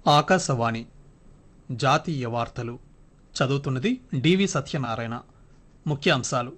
ఆకాశవాణి జాతీయ వార్తలు చదువుతున్నది డివి సత్యనారాయణ ముఖ్యాంశాలు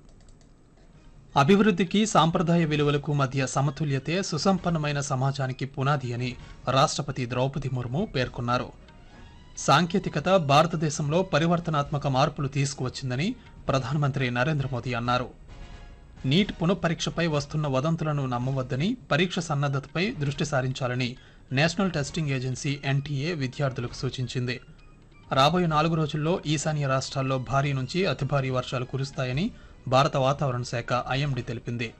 అభివృద్ధికి సాంప్రదాయ విలువలకు మధ్య సమతుల్యతే సుసంపన్నమైన సమాజానికి పునాది అని రాష్ట్రపతి ద్రౌపది ముర్ము పేర్కొన్నారు సాంకేతికత భారతదేశంలో పరివర్తనాత్మక మార్పులు తీసుకువచ్చిందని ప్రధానమంత్రి నరేంద్ర మోదీ అన్నారు నీట్ పునఃపరీక్షపై వస్తున్న వదంతులను నమ్మవద్దని పరీక్ష సన్నద్ధతపై దృష్టి సారించాలని నేషనల్ టెస్టింగ్ ఏజెన్సీ ఎన్టీఏ విద్యార్థులకు సూచించింది రాబోయే నాలుగు రోజుల్లో ఈశాన్య రాష్ట్రాల్లో భారీ నుంచి అతి భారీ వర్షాలు కురుస్తాయని భారత వాతావరణ శాఖ ఐఎండీ తెలిపింది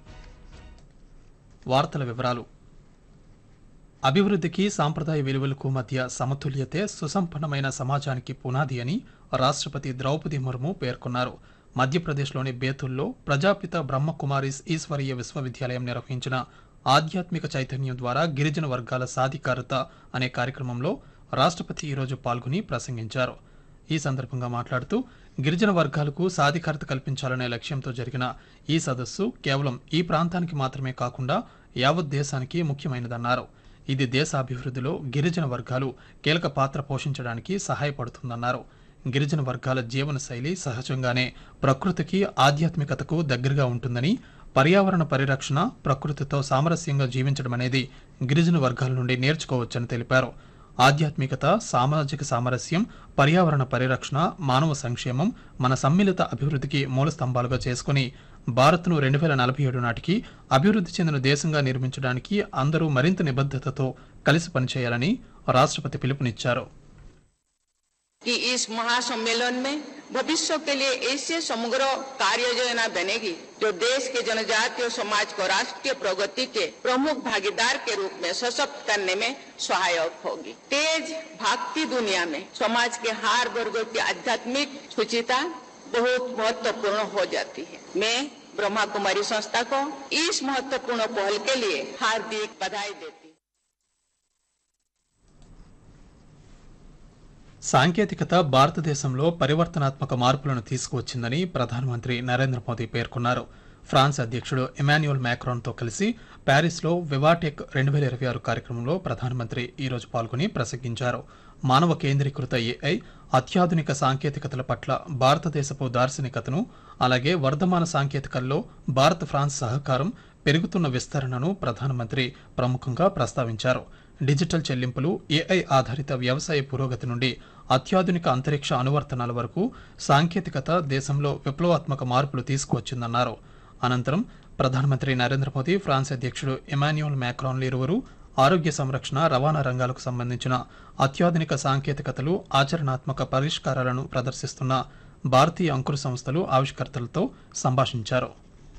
వార్తల వివరాలు అభివృద్ధికి సాంప్రదాయ విలువలకు మధ్య సమతుల్యతే సుసంపన్నమైన సమాజానికి పునాది అని రాష్ట్రపతి ద్రౌపది ముర్ము పేర్కొన్నారు మధ్యప్రదేశ్లోని బేతుల్లో ప్రజాపిత బ్రహ్మకుమారిస్ ఈశ్వరీయ విశ్వవిద్యాలయం నిర్వహించిన ఆధ్యాత్మిక చైతన్యం ద్వారా గిరిజన వర్గాల సాధికారత అనే కార్యక్రమంలో రాష్ట్రపతి ఈరోజు పాల్గొని ప్రసంగించారు ఈ సందర్భంగా మాట్లాడుతూ గిరిజన వర్గాలకు సాధికారత కల్పించాలనే లక్ష్యంతో జరిగిన ఈ సదస్సు కేవలం ఈ ప్రాంతానికి మాత్రమే కాకుండా యావత్ దేశానికి ముఖ్యమైనదన్నారు ఇది దేశ అభివృద్ధిలో గిరిజన వర్గాలు కీలక పాత్ర పోషించడానికి సహాయపడుతుందన్నారు గిరిజన వర్గాల జీవన శైలి సహజంగానే ప్రకృతికి ఆధ్యాత్మికతకు దగ్గరగా ఉంటుందని పర్యావరణ పరిరక్షణ ప్రకృతితో సామరస్యంగా జీవించడం అనేది గిరిజన వర్గాల నుండి నేర్చుకోవచ్చని తెలిపారు ఆధ్యాత్మికత సామాజిక సామరస్యం పర్యావరణ పరిరక్షణ మానవ సంక్షేమం మన సమ్మిళిత అభివృద్ధికి మూల స్తంభాలుగా చేసుకుని భారత్ను రెండు వేల నలభై ఏడు నాటికి అభివృద్ధి చెందిన దేశంగా నిర్మించడానికి అందరూ మరింత నిబద్ధతతో కలిసి పనిచేయాలని రాష్ట్రపతి పిలుపునిచ్చారు कि इस महासम्मेलन में भविष्य के लिए ऐसे समग्र कार्य योजना बनेगी जो देश के जनजातीय समाज को राष्ट्रीय प्रगति के प्रमुख भागीदार के रूप में सशक्त करने में सहायक होगी तेज भागती दुनिया में समाज के हर वर्ग की आध्यात्मिक सुचिता बहुत महत्वपूर्ण हो जाती है मैं ब्रह्मा कुमारी संस्था को इस महत्वपूर्ण पहल के लिए हार्दिक बधाई देती हूँ సాంకేతికత భారతదేశంలో పరివర్తనాత్మక మార్పులను తీసుకువచ్చిందని ప్రధానమంత్రి నరేంద్ర మోదీ పేర్కొన్నారు ఫ్రాన్స్ అధ్యక్షుడు ఎమాన్యుయల్ మ్యాక్రాన్తో కలిసి ప్యారిస్లో వివాటెక్ రెండు వేల ఇరవై ఆరు కార్యక్రమంలో ప్రధానమంత్రి ఈరోజు పాల్గొని ప్రసంగించారు మానవ కేంద్రీకృత ఏఐ అత్యాధునిక సాంకేతికతల పట్ల భారతదేశపు దార్శనికతను అలాగే వర్ధమాన సాంకేతికల్లో భారత్ ఫ్రాన్స్ సహకారం పెరుగుతున్న విస్తరణను ప్రధానమంత్రి ప్రముఖంగా ప్రస్తావించారు డిజిటల్ చెల్లింపులు ఏఐ ఆధారిత వ్యవసాయ పురోగతి నుండి అత్యాధునిక అంతరిక్ష అనువర్తనాల వరకు సాంకేతికత దేశంలో విప్లవాత్మక మార్పులు తీసుకువచ్చిందన్నారు అనంతరం ప్రధానమంత్రి నరేంద్ర మోదీ ఫ్రాన్స్ అధ్యక్షుడు ఎమాన్యుయల్ మ్యాక్రాన్లు ఇరువురు ఆరోగ్య సంరక్షణ రవాణా రంగాలకు సంబంధించిన అత్యాధునిక సాంకేతికతలు ఆచరణాత్మక పరిష్కారాలను ప్రదర్శిస్తున్న భారతీయ అంకుర సంస్థలు ఆవిష్కర్తలతో సంభాషించారు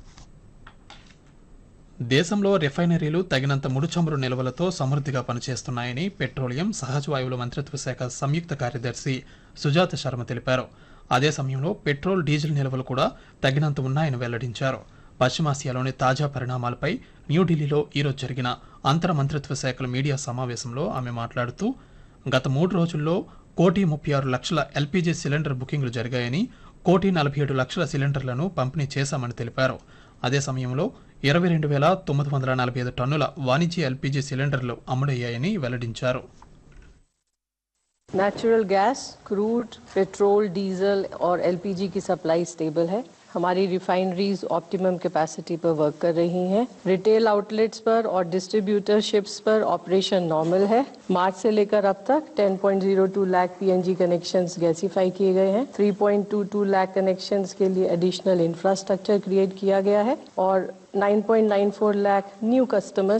దేశంలో రిఫైనరీలు తగినంత ముడి చమురు నిల్వలతో సమృద్ధిగా పనిచేస్తున్నాయని పెట్రోలియం సహజ వాయువుల మంత్రిత్వ శాఖ సంయుక్త కార్యదర్శి సుజాత శర్మ తెలిపారు అదే సమయంలో పెట్రోల్ డీజిల్ నిల్వలు కూడా తగినంత ఉన్నాయని వెల్లడించారు పశ్చిమాసియాలోని తాజా పరిణామాలపై న్యూఢిల్లీలో ఈరోజు జరిగిన అంతర మంత్రిత్వ శాఖల మీడియా సమావేశంలో ఆమె మాట్లాడుతూ గత మూడు రోజుల్లో కోటి ముప్పై ఆరు లక్షల ఎల్పీజీ సిలిండర్ బుకింగ్లు జరిగాయని కోటి నలభై ఏడు లక్షల సిలిండర్లను పంపిణీ చేశామని తెలిపారు అదే సమయంలో ఇరవై రెండు వేల తొమ్మిది వందల నలభై ఐదు టన్నుల వాణిజ్య ఎల్పీజీ సిలిండర్లు అమ్ముడయ్యాయని వెల్లడించారు natural gas crude petrol diesel और एलपीजी की सप्लाई स्टेबल है हमारी रिफाइनरीज ऑप्टिमम कैपेसिटी पर वर्क कर रही हैं रिटेल आउटलेट्स पर और डिस्ट्रीब्यूटरशिप्स पर ऑपरेशन नॉर्मल है मार्च से लेकर अब तक 10.02 लाख पीएनजी कनेक्शंस गैसीफाई किए गए हैं 3.22 लाख कनेक्शंस के लिए एडिशनल इंफ्रास्ट्रक्चर क्रिएट किया गया है और 9.94 लाख न्यू कस्टमर्स